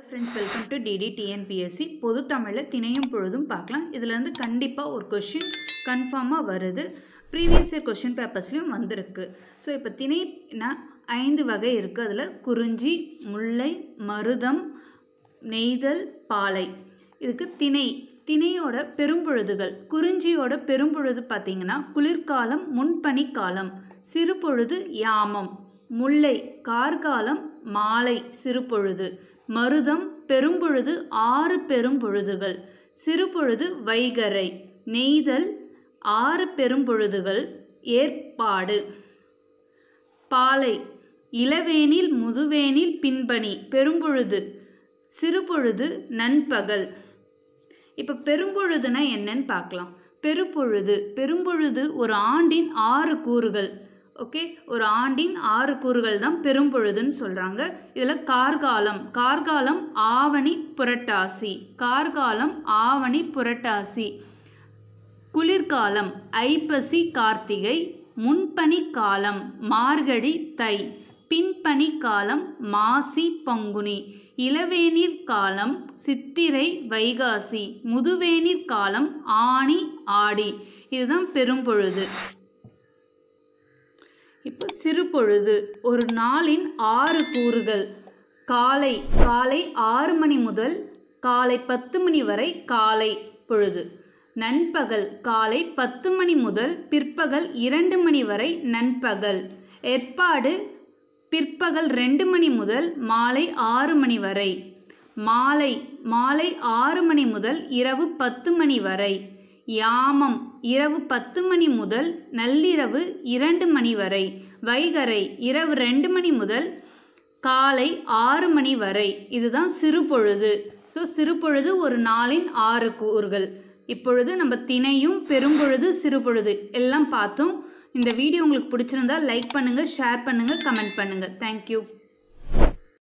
friends welcome to DD TNPSC பொது தமிழில் திணையும் பொழுதும் பார்க்கலாம் இதுலேருந்து கண்டிப்பாக ஒரு கொஷின் கன்ஃபார்மாக வருது ப்ரீவியஸ் இயர் கொஷின் பேப்பர்ஸ்லையும் வந்திருக்கு ஸோ இப்போ திணைனா ஐந்து வகை இருக்குது அதில் குறிஞ்சி முல்லை மருதம் நெய்தல் பாலை இதுக்கு திணை திணையோட பெரும்பொழுதுகள் குறிஞ்சியோட பெரும்பொழுது பார்த்தீங்கன்னா குளிர்காலம் முன்பனிக்காலம் சிறுபொழுது யாமம் முல்லை கார்காலம் மாலை சிறுபொழுது மருதம் பெரும்பொழுது ஆறு பெரும்பொழுதுகள் சிறுபொழுது வைகரை நெய்தல் ஆறு பெரும்பொழுதுகள் ஏற்பாடு பாலை இளவேனில் முதுவேனில் பின்பணி பெரும்பொழுது சிறுபொழுது நண்பகல் இப்போ பெரும்பொழுதுனா என்னன்னு பார்க்கலாம் பெருப்பொழுது பெரும்பொழுது ஒரு ஆண்டின் ஆறு கூறுகள் ஓகே ஒரு ஆண்டின் ஆறு கூறுகள் தான் பெரும்பொழுதுன்னு சொல்கிறாங்க இதில் கார்காலம் கார்காலம் ஆவணி புரட்டாசி கார்காலம் ஆவணி புரட்டாசி குளிர்காலம் ஐப்பசி கார்த்திகை முன்பனி காலம் மார்கழி தை பின்பனி காலம் மாசி பங்குனி இளவேநீர் காலம் சித்திரை வைகாசி முதுவேநீர் காலம் ஆணி ஆடி இதுதான் பெரும்பொழுது இப்போ சிறுபொழுது ஒரு நாளின் ஆறு கூறுகள் காலை காலை ஆறு மணி முதல் காலை பத்து மணி வரை காலை பொழுது நண்பகல் காலை பத்து மணி முதல் பிற்பகல் இரண்டு மணி வரை நண்பகல் ஏற்பாடு பிற்பகல் ரெண்டு மணி முதல் மாலை ஆறு மணி வரை மாலை மாலை ஆறு மணி முதல் இரவு பத்து மணி வரை யாமம் இரவு பத்து மணி முதல் நள்ளிரவு இரண்டு மணி வரை வைகரை இரவு ரெண்டு மணி முதல் காலை ஆறு மணி வரை இதுதான் சிறுபொழுது ஸோ சிறுபொழுது ஒரு நாளின் ஆறு கூறுகள் இப்பொழுது நம்ம திணையும் பெரும்பொழுது சிறுபொழுது எல்லாம் பார்த்தோம் இந்த வீடியோ உங்களுக்கு பிடிச்சிருந்தா லைக் பண்ணுங்கள் ஷேர் பண்ணுங்கள் கமெண்ட் பண்ணுங்கள் தேங்க்யூ